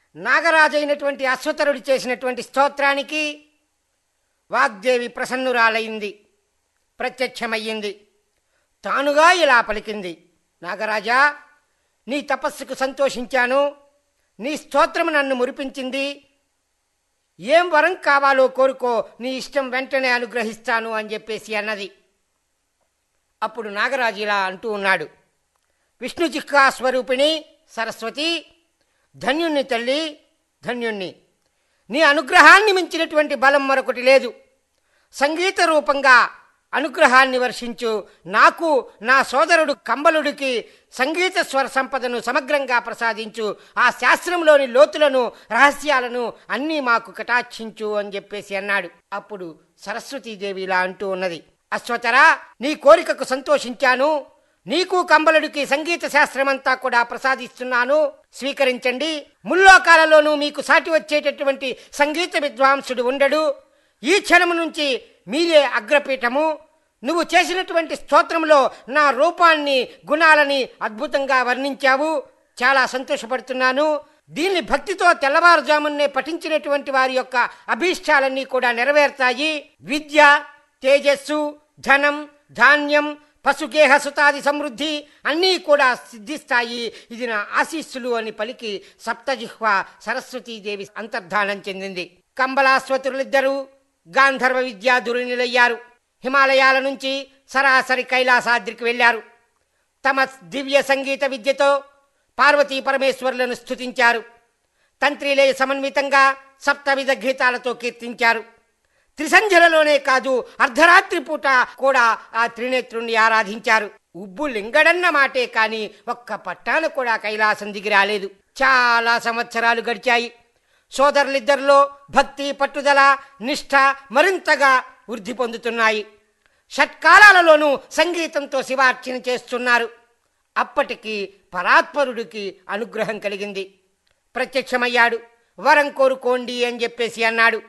నాగరాజైనటువంటి అశ్వతరుడు చేసినటువంటి స్తోత్రానికి వాగ్దేవి ప్రసన్నురాలైంది ప్రత్యక్షమయ్యింది తానుగా ఇలా పలికింది నాగరాజా నీ తపస్సుకు సంతోషించాను నీ స్తోత్రము నన్ను మురిపించింది ఏం వరం కావాలో కోరుకో నీ ఇష్టం వెంటనే అనుగ్రహిస్తాను అని చెప్పేసి అన్నది అప్పుడు నాగరాజు ఇలా అంటూ ఉన్నాడు విష్ణు చిక్కా స్వరూపిణి సరస్వతి ధన్యుణ్ణి తల్లి ధన్యుణ్ణి నీ అనుగ్రహాన్ని మించినటువంటి బలం మరొకటి లేదు సంగీత రూపంగా అనుగ్రహాన్ని వర్షించు నాకు నా సోదరుడు కంబలుడికి సంగీత స్వర సంపదను సమగ్రంగా ప్రసాదించు ఆ శాస్త్రంలోని లోతులను రహస్యాలను అన్నీ మాకు కటాక్షించు అని చెప్పేసి అన్నాడు అప్పుడు సరస్వతీదేవి ఇలా అంటూ ఉన్నది అశ్వతరా నీ కోరికకు సంతోషించాను నీకు కంబలుడికి సంగీత శాస్త్రమంతా కూడా ప్రసాదిస్తున్నాను స్వీకరించండి ముల్లోకాలలోనూ మీకు సాటి వచ్చేటటువంటి సంగీత విద్వాంసుడు ఉండడు ఈ క్షణం నుంచి మీరే అగ్రపీఠము నువ్వు చేసినటువంటి స్తోత్రంలో నా రూపాన్ని గుణాలని అద్భుతంగా వర్ణించావు చాలా సంతోషపడుతున్నాను దీన్ని భక్తితో తెల్లవారుజామునే పఠించినటువంటి వారి యొక్క అభీష్టాలన్నీ కూడా నెరవేరుతాయి విద్య తేజస్సు ధనం ధాన్యం పశుగేహ సుతాది సమృద్ధి అన్నీ కూడా సిద్ధిస్తాయి ఇది నా ఆశీస్సులు అని పలికి సప్తజిహ్వ సరస్వతీదేవి అంతర్ధానం చెందింది కంబలాశ్వతులిద్దరూ గాంధర్వ విద్యాధురునిలయ్యారు హిమాలయాల నుంచి సరాసరి కైలాసాద్రికి వెళ్ళారు తమ దివ్య సంగీత విద్యతో పార్వతీ పరమేశ్వరులను స్థుతించారు తంత్రిలయ సమన్వితంగా సప్తవిధ గీతాలతో కీర్తించారు త్రిసంధ్యలలోనే కాదు అర్ధరాత్రి పూట కూడా ఆ త్రినేత్రుణ్ణి ఆరాధించారు ఉబ్బు లింగడన్న మాటే కాని ఒక్క పట్టాన కూడా కైలాసం దిగి రాలేదు చాలా సంవత్సరాలు గడిచాయి సోదరులిద్దరిలో భక్తి పట్టుదల నిష్ఠ మరింతగా వృద్ధి పొందుతున్నాయి షట్కాలాలలోనూ సంగీతంతో శివార్చన చేస్తున్నారు అప్పటికి పరాత్పరుడికి అనుగ్రహం కలిగింది ప్రత్యక్షమయ్యాడు వరం కోరుకోండి అని చెప్పేసి అన్నాడు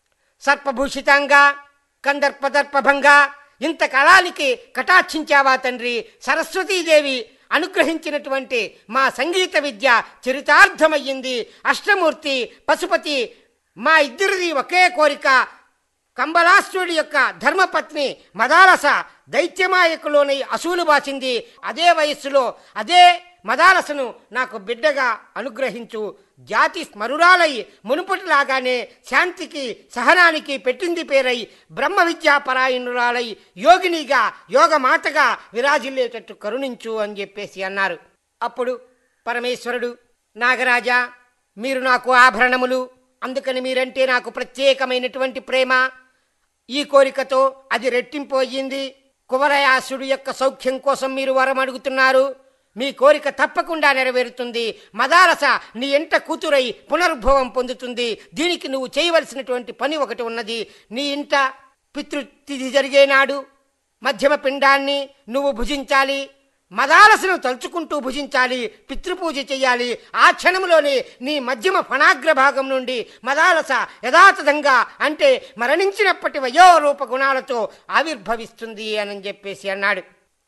సర్పభూషితంగా కందర్పదర్పభంగా ఇంతకాలానికి కటాక్షించావా తండ్రి సరస్వతీదేవి అనుగ్రహించినటువంటి మా సంగీత విద్య చరితార్థమయ్యింది అష్టమూర్తి పశుపతి మా ఇద్దరిది ఒకే కోరిక కంబలాసుడి యొక్క ధర్మపత్ని మదాలస దైత్యమాయకులోని అసూలు బాచింది అదే వయస్సులో అదే మదాలసను నాకు బిడ్డగా అనుగ్రహించు జాతి స్మరురాలై మునుపటిలాగానే శాంతికి సహనానికి పెట్టింది పేరై బ్రహ్మ విద్యాపరాయణురాలై యోగినిగా యోగమాతగా విరాజిల్లేటట్టు కరుణించు అని చెప్పేసి అన్నారు అప్పుడు పరమేశ్వరుడు నాగరాజా మీరు నాకు ఆభరణములు అందుకని మీరంటే నాకు ప్రత్యేకమైనటువంటి ప్రేమ ఈ కోరికతో అది రెట్టింపు అయ్యింది కువరయాసుడు యొక్క సౌఖ్యం కోసం మీరు వరం అడుగుతున్నారు మీ కోరిక తప్పకుండా నెరవేరుతుంది మదాలస నీ ఎంట కూతురై పునరుద్భవం పొందుతుంది దీనికి నువ్వు చేయవలసినటువంటి పని ఒకటి ఉన్నది నీ ఇంట పితృతిథి జరిగే నాడు మధ్యమ పిండాన్ని నువ్వు భుజించాలి మదాలసను తలుచుకుంటూ భుజించాలి పితృపూజ చెయ్యాలి ఆ క్షణంలోనే నీ మధ్యమ ఫణాగ్ర భాగం నుండి మదాలస యథాతథంగా అంటే మరణించినప్పటి వయోరూప గుణాలతో ఆవిర్భవిస్తుంది అని చెప్పేసి అన్నాడు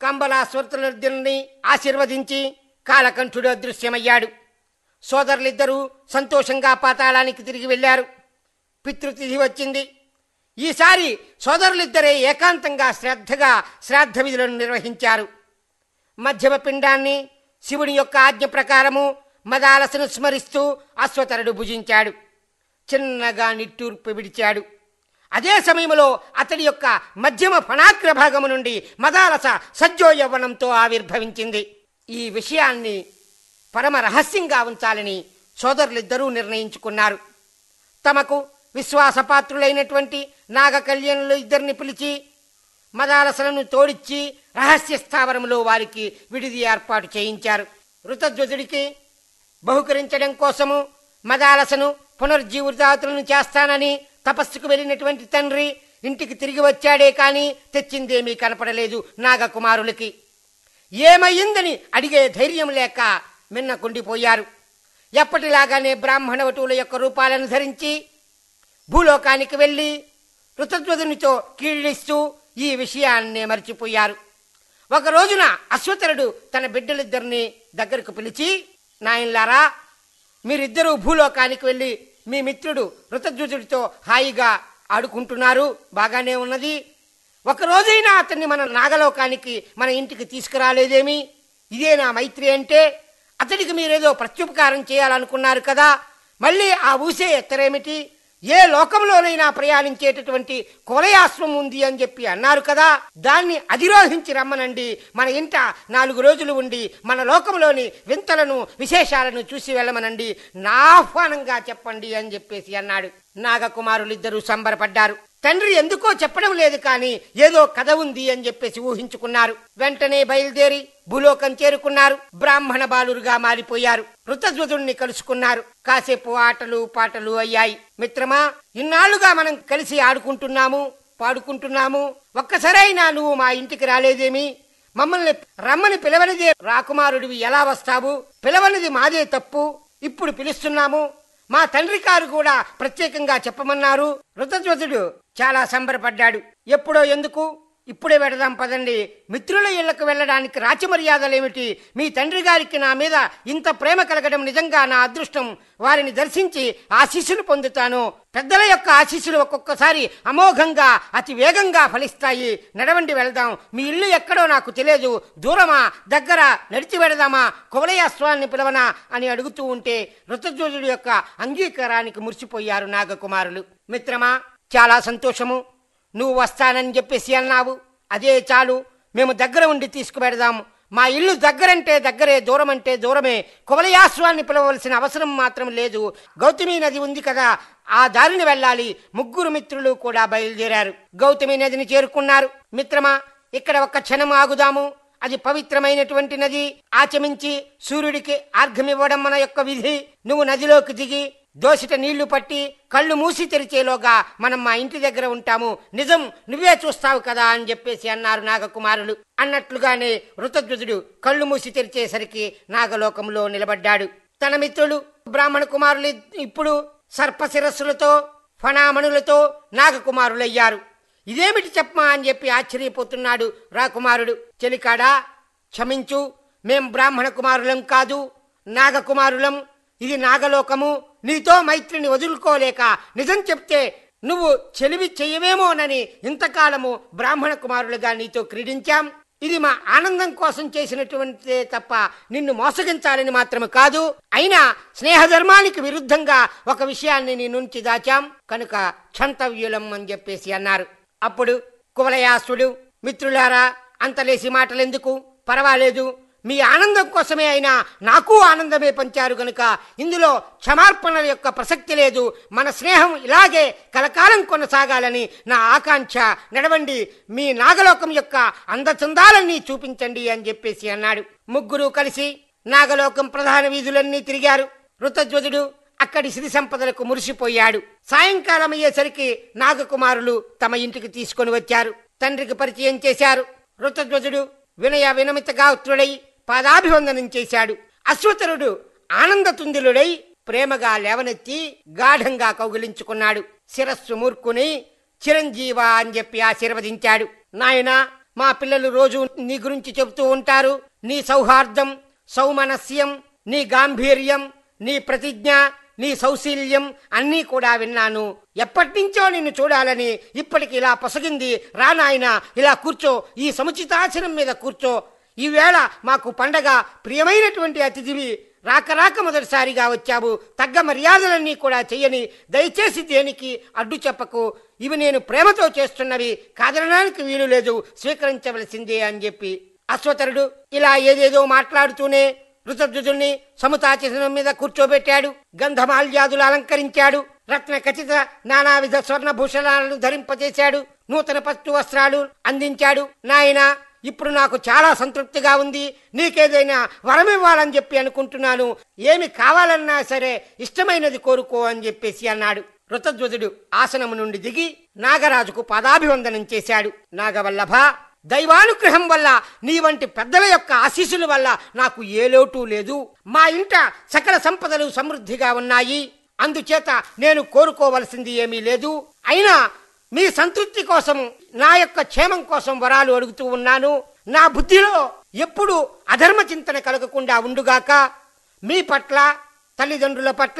కంబలాశ్వరుని ఆశీర్వదించి కాలకంఠుడు అదృశ్యమయ్యాడు సోదరులిద్దరూ సంతోషంగా పాతాళానికి తిరిగి వెళ్ళారు పితృతిథి వచ్చింది ఈసారి సోదరులిద్దరే ఏకాంతంగా శ్రద్ధగా శ్రాద్ధ విధులను నిర్వహించారు మధ్యమ పిండాన్ని శివుని యొక్క ఆజ్ఞ ప్రకారము మదాలసను స్మరిస్తూ అశ్వతరుడు భుజించాడు చిన్నగా నిట్టూర్పు విడిచాడు అదే సమయంలో అతడి యొక్క మధ్యమ ఫణాగ్ర భాగము నుండి మదాలస సజ్జో యవ్వనంతో ఆవిర్భవించింది ఈ విషయాన్ని పరమ రహస్యంగా ఉంచాలని సోదరులిద్దరూ నిర్ణయించుకున్నారు తమకు విశ్వాసపాత్రులైనటువంటి నాగకళ్యాణులు ఇద్దరిని పిలిచి మదాలసలను తోడిచ్చి రహస్య స్థావరంలో వారికి విడిది ఏర్పాటు చేయించారు ఋతధ్వజుడికి బహుకరించడం కోసము మదాలసను పునర్జీవితాతులను చేస్తానని తపస్సుకు వెళ్ళినటువంటి తండ్రి ఇంటికి తిరిగి వచ్చాడే కానీ తెచ్చిందేమీ కనపడలేదు నాగకుమారులకి ఏమయ్యిందని అడిగే ధైర్యం లేక మిన్నకుండిపోయారు ఎప్పటిలాగానే బ్రాహ్మణ వటువుల యొక్క రూపాలను ధరించి భూలోకానికి వెళ్ళి ఋతధ్వజునితో కీళ్ళిస్తూ ఈ విషయాన్నే మర్చిపోయారు ఒక రోజున అశ్వతరుడు తన బిడ్డలిద్దరిని దగ్గరకు పిలిచి నాయనలారా మీరిద్దరూ భూలోకానికి వెళ్ళి మీ మిత్రుడు ఋతధ్వజుడితో హాయిగా ఆడుకుంటున్నారు బాగానే ఉన్నది ఒక రోజైనా అతన్ని మన నాగలోకానికి మన ఇంటికి తీసుకురాలేదేమి ఇదే నా మైత్రి అంటే అతడికి మీరేదో ప్రత్యుపకారం చేయాలనుకున్నారు కదా మళ్ళీ ఆ ఊసే ఎత్తరేమిటి ఏ లోకంలోనైనా ప్రయాణించేటటువంటి కులయాశ్వం ఉంది అని చెప్పి అన్నారు కదా దాన్ని అధిరోహించి రమ్మనండి మన ఇంట నాలుగు రోజులు ఉండి మన లోకంలోని వింతలను విశేషాలను చూసి వెళ్ళమనండి నా ఆహ్వానంగా చెప్పండి అని చెప్పేసి అన్నాడు నాగకుమారులిద్దరూ సంబరపడ్డారు తండ్రి ఎందుకో చెప్పడం లేదు కానీ ఏదో కథ ఉంది అని చెప్పేసి ఊహించుకున్నారు వెంటనే బయలుదేరి భూలోకం చేరుకున్నారు బ్రాహ్మణ బాలురుగా మారిపోయారు ఋతధ్వజుణ్ణి కలుసుకున్నారు కాసేపు ఆటలు పాటలు అయ్యాయి మిత్రమా ఇన్నాళ్లుగా మనం కలిసి ఆడుకుంటున్నాము పాడుకుంటున్నాము ఒక్కసారైనా నువ్వు మా ఇంటికి రాలేదేమి మమ్మల్ని రమ్మని పిలవనిదే రాకుమారుడివి ఎలా వస్తావు పిలవనిది మాదే తప్పు ఇప్పుడు పిలుస్తున్నాము మా తండ్రి గారు కూడా ప్రత్యేకంగా చెప్పమన్నారు ఋతధ్వజుడు చాలా సంబరపడ్డాడు ఎప్పుడో ఎందుకు ఇప్పుడే వెడదాం పదండి మిత్రుల ఇళ్లకు వెళ్ళడానికి రాచమర్యాదలేమిటి మీ తండ్రి గారికి నా మీద ఇంత ప్రేమ కలగడం నిజంగా నా అదృష్టం వారిని దర్శించి ఆశీస్సులు పొందుతాను పెద్దల యొక్క ఆశీస్సులు ఒక్కొక్కసారి అమోఘంగా అతి వేగంగా ఫలిస్తాయి నడవండి వెళ్దాం మీ ఇల్లు ఎక్కడో నాకు తెలియదు దూరమా దగ్గర నడిచి వెడదామా కువలయాస్వాన్ని పిలవనా అని అడుగుతూ ఉంటే ఋతధ్వజుడి యొక్క అంగీకారానికి మురిసిపోయారు నాగకుమారులు మిత్రమా చాలా సంతోషము నువ్వు వస్తానని చెప్పేసి అన్నావు అదే చాలు మేము దగ్గర ఉండి తీసుకువెడదాము మా ఇల్లు దగ్గరంటే దగ్గరే దూరం అంటే దూరమే కువలయాశ్వాన్ని పిలవలసిన అవసరం మాత్రం లేదు గౌతమి నది ఉంది కదా ఆ దారిని వెళ్ళాలి ముగ్గురు మిత్రులు కూడా బయలుదేరారు గౌతమి నదిని చేరుకున్నారు మిత్రమా ఇక్కడ ఒక్క క్షణం ఆగుదాము అది పవిత్రమైనటువంటి నది ఆచమించి సూర్యుడికి ఆర్ఘమివ్వడం మన యొక్క విధి నువ్వు నదిలోకి దిగి దోసిట నీళ్లు పట్టి కళ్ళు మూసి తెరిచేలోగా మనం మా ఇంటి దగ్గర ఉంటాము నిజం నువ్వే చూస్తావు కదా అని చెప్పేసి అన్నారు నాగకుమారులు అన్నట్లుగానే ఋతధ్వజుడు కళ్ళు మూసి తెరిచేసరికి నాగలోకంలో నిలబడ్డాడు తన మిత్రులు బ్రాహ్మణ కుమారులు ఇప్పుడు సర్పశిరస్సులతో ఫణామణులతో నాగకుమారులయ్యారు ఇదేమిటి చెప్పమా అని చెప్పి ఆశ్చర్యపోతున్నాడు రాకుమారుడు చెలికాడా క్షమించు మేం బ్రాహ్మణ కుమారులం కాదు నాగకుమారులం ఇది నాగలోకము నీతో మైత్రిని వదులుకోలేక నిజం చెప్తే నువ్వు చెలివి చెయ్యవేమోనని ఇంతకాలము బ్రాహ్మణ కుమారులుగా నీతో క్రీడించాం ఇది మా ఆనందం కోసం చేసినటువంటిదే తప్ప నిన్ను మోసగించాలని మాత్రమే కాదు అయినా స్నేహధర్మానికి విరుద్ధంగా ఒక విషయాన్ని నీ నుంచి దాచాం కనుక క్షంతవ్యులం అని చెప్పేసి అన్నారు అప్పుడు కువలయాసుడు మిత్రులారా అంతలేసి మాటలెందుకు పర్వాలేదు మీ ఆనందం కోసమే అయినా నాకు ఆనందమే పంచారు గనుక ఇందులో క్షమార్పణల యొక్క ప్రసక్తి లేదు మన స్నేహం ఇలాగే కలకాలం కొనసాగాలని నా ఆకాంక్ష నడవండి మీ నాగలోకం యొక్క అందచందాలన్నీ చూపించండి అని చెప్పేసి అన్నాడు ముగ్గురు కలిసి నాగలోకం ప్రధాన వీధులన్నీ తిరిగారు ఋతధ్వజుడు అక్కడి సిరి సంపదలకు మురిసిపోయాడు సాయంకాలం అయ్యేసరికి నాగకుమారులు తమ ఇంటికి తీసుకొని వచ్చారు తండ్రికి పరిచయం చేశారు ఋతధ్వజుడు వినయ వినమిత గాత్రుడై పాదాభివందనం చేశాడు అశ్వతరుడు ఆనందతుందిలుడై ప్రేమగా లేవనెత్తి గాఢంగా కౌగిలించుకున్నాడు శిరస్సు మూర్ఖుని చిరంజీవ అని చెప్పి ఆశీర్వదించాడు నాయనా మా పిల్లలు రోజు నీ గురించి చెబుతూ ఉంటారు నీ సౌహార్దం సౌమనస్యం నీ గాంభీర్యం నీ ప్రతిజ్ఞ నీ సౌశీల్యం అన్నీ కూడా విన్నాను ఎప్పటినుంచో నిన్ను చూడాలని ఇప్పటికి ఇలా పొసగింది రా నాయనా ఇలా కూర్చో ఈ సముచితాసనం మీద కూర్చో ఈవేళ మాకు పండగ ప్రియమైనటువంటి అతిథివి రాక రాక మొదటిసారిగా వచ్చావు తగ్గ మర్యాదలన్నీ కూడా చెయ్యని దయచేసి దేనికి అడ్డు చెప్పకు ఇవి నేను ప్రేమతో చేస్తున్నవి కాదనడానికి వీలు లేదు స్వీకరించవలసిందే అని చెప్పి అశ్వతరుడు ఇలా ఏదేదో మాట్లాడుతూనే ఋతధ్వజుల్ని సముతాచనం మీద కూర్చోబెట్టాడు గంధమాల్యాదులు అలంకరించాడు రత్న ఖచ్చిత నానావిధ స్వర్ణ భూషణాలను ధరింపజేశాడు నూతన పట్టు వస్త్రాలు అందించాడు నాయన ఇప్పుడు నాకు చాలా సంతృప్తిగా ఉంది నీకేదైనా వరం ఇవ్వాలని చెప్పి అనుకుంటున్నాను ఏమి కావాలన్నా సరే ఇష్టమైనది కోరుకో అని చెప్పేసి అన్నాడు ఋతధ్వజుడు ఆసనము నుండి దిగి నాగరాజుకు పాదాభివందనం చేశాడు నాగవల్లభ దైవానుగ్రహం వల్ల నీ వంటి పెద్దల యొక్క ఆశీస్సుల వల్ల నాకు ఏ లోటు లేదు మా ఇంట సకల సంపదలు సమృద్ధిగా ఉన్నాయి అందుచేత నేను కోరుకోవలసింది ఏమీ లేదు అయినా మీ సంతృప్తి కోసం నా యొక్క క్షేమం కోసం వరాలు అడుగుతూ ఉన్నాను నా బుద్ధిలో ఎప్పుడు అధర్మ చింతన కలగకుండా ఉండుగాక మీ పట్ల తల్లిదండ్రుల పట్ల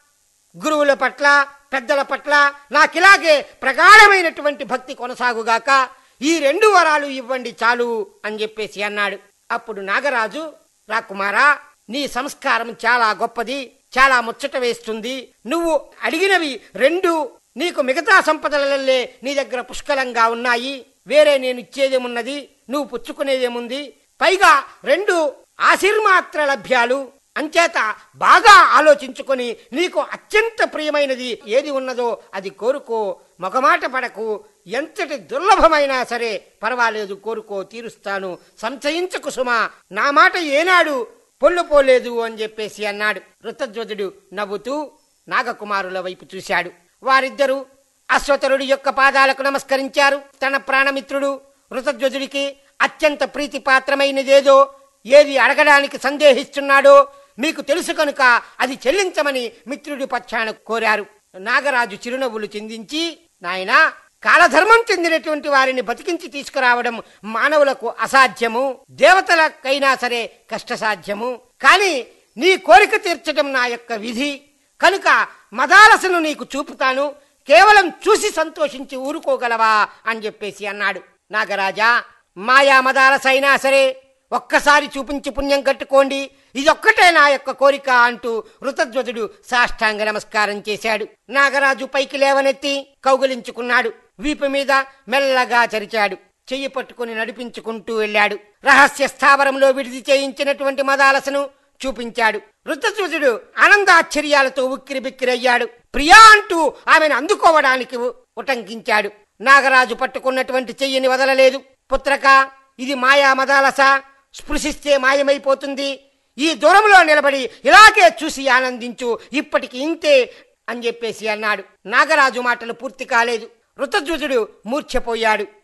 గురువుల పట్ల పెద్దల పట్ల నాకిలాగే ప్రగాఢమైనటువంటి భక్తి కొనసాగుగాక ఈ రెండు వరాలు ఇవ్వండి చాలు అని చెప్పేసి అన్నాడు అప్పుడు నాగరాజు రాకుమారా నీ సంస్కారం చాలా గొప్పది చాలా ముచ్చట వేస్తుంది నువ్వు అడిగినవి రెండు నీకు మిగతా సంపదలల్లే నీ దగ్గర పుష్కలంగా ఉన్నాయి వేరే నేను ఇచ్చేదేమున్నది నువ్వు పుచ్చుకునేదేముంది పైగా రెండు ఆశీర్మాత్ర లభ్యాలు అంచేత బాగా ఆలోచించుకొని నీకు అత్యంత ప్రియమైనది ఏది ఉన్నదో అది కోరుకో మగమాట పడకు ఎంతటి దుర్లభమైనా సరే పర్వాలేదు కోరుకో తీరుస్తాను సంశయించకు సుమా నా మాట ఏనాడు పొల్లు పోలేదు అని చెప్పేసి అన్నాడు ఋతధ్వజుడు నవ్వుతూ నాగకుమారుల వైపు చూశాడు వారిద్దరూ అశ్వతరుడి యొక్క పాదాలకు నమస్కరించారు తన ప్రాణమిత్రుడు ఋతధ్వజుడికి అత్యంత ప్రీతిపాత్రమైనదేదో ఏది అడగడానికి సందేహిస్తున్నాడో మీకు తెలుసు కనుక అది చెల్లించమని మిత్రుడి పక్షాన కోరారు నాగరాజు చిరునవ్వులు చిందించి నాయనా కాలధర్మం చెందినటువంటి వారిని బతికించి తీసుకురావడం మానవులకు అసాధ్యము దేవతలకైనా సరే కష్టసాధ్యము కానీ నీ కోరిక తీర్చడం నా యొక్క విధి కనుక మదాలసను నీకు చూపుతాను కేవలం చూసి సంతోషించి ఊరుకోగలవా అని చెప్పేసి అన్నాడు నాగరాజా మాయా మదాలసైనా సరే ఒక్కసారి చూపించి పుణ్యం కట్టుకోండి ఇదొక్కటే నా యొక్క కోరిక అంటూ ఋతధ్వజుడు సాష్టాంగ నమస్కారం చేశాడు నాగరాజు పైకి లేవనెత్తి కౌగులించుకున్నాడు వీపు మీద మెల్లగా చరిచాడు చెయ్యి పట్టుకుని నడిపించుకుంటూ వెళ్ళాడు రహస్య స్థావరంలో విడిది చేయించినటువంటి మదాలసను చూపించాడు ఋతధ్వజుడు ఆనందాశ్చర్యాలతో ఉక్కిరి బిక్కిరయ్యాడు ప్రియా అంటూ ఆమెను అందుకోవడానికి ఉ- ఉటంకించాడు నాగరాజు పట్టుకున్నటువంటి చెయ్యిని వదలలేదు పుత్రక ఇది మాయా మదాలస స్పృశిస్తే మాయమైపోతుంది ఈ దూరంలో నిలబడి ఇలాగే చూసి ఆనందించు ఇప్పటికి ఇంతే అని చెప్పేసి అన్నాడు నాగరాజు మాటలు పూర్తి కాలేదు ఋతధ్వజుడు మూర్ఛపోయాడు